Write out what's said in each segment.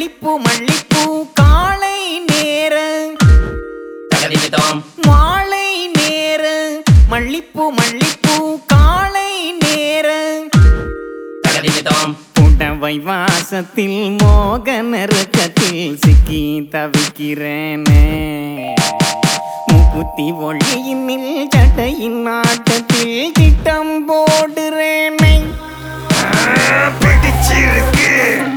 மல்லிப்பூ மல்லிப்பூ காலை நேர தகதிமிதோம் மாலை நேர மல்லிப்பூ மல்லிப்பூ காலை நேர தகதிமிதோம் புடவை வாசத்தில் மோக நெருக்கத்தில் சிக்கி தவிக்கிறேனே முக்குத்தி ஒளியினில் சட்டையின் நாட்டத்தில் திட்டம் போடுறேனே பிடிச்சிருக்கு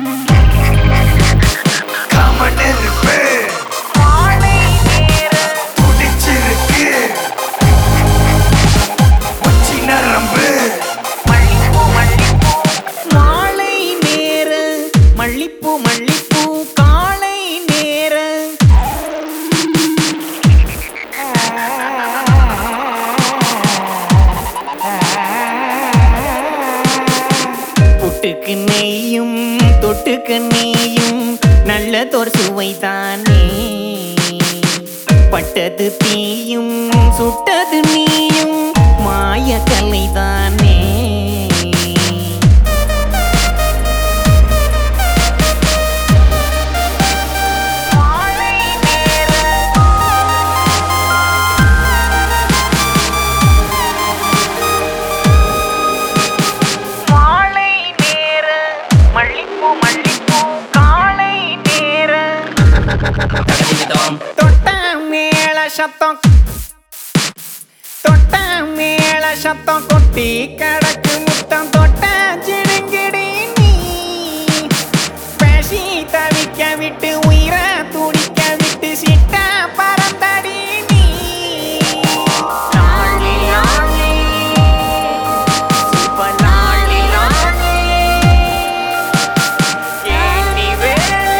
கமனெருப்பு மாலை நேர பிடிச்சிருக்கு உச்சி நரம்பு மல்லிப்பூ மல்லிப்பூ மாலை நேர மல்லிப்பூ மல்லிப்பூ காலை நேர புட்டுக்கு நெய்யும் தொட்டுக்கு நெய்யும் நல்லதொரு சுவைதானே பட்டது தீயும் சுட்டது நீயும் மாய கலைதானே மாலை நேர மல்லிப்பூ மல்லிப்பூ காலை நேர தகதிமிதோம் தொட்ட மேள சத்தம் தொட்ட மேள சத்தம் கொட்டி கடக்கு முத்தம் தொட்ட சிடுங்கிடி நீ பேசி தவிக்க விட்டு உயிர துடிக்க விட்டு சிட்ட பறந்தடி நீ லாலி லாலி சூப்பர் லாலி லாலி கேண்டி வேலி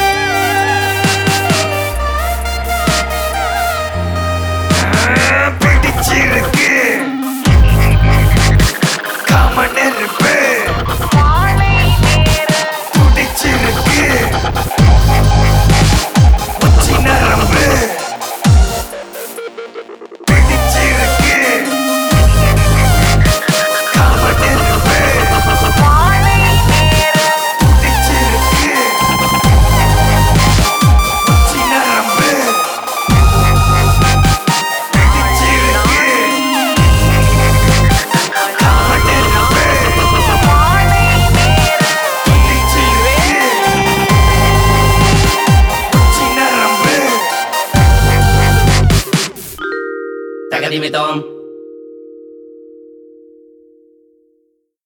பிடிச்சிருக்கு கமனெருப்பு மாலை நேர பிடிச்சிருக்கு உச்சி நரம்பு பிடிச்சிருக்கு கமனெருப்பு மாலை நேர பிடிச்சிருக்கு உச்சி நரம்பு பிடிச்சிருக்கு கமனெருப்பு மாலை நேர பிடிச்சிருக்கு உச்சி நரம்பு தகதிமிதோம்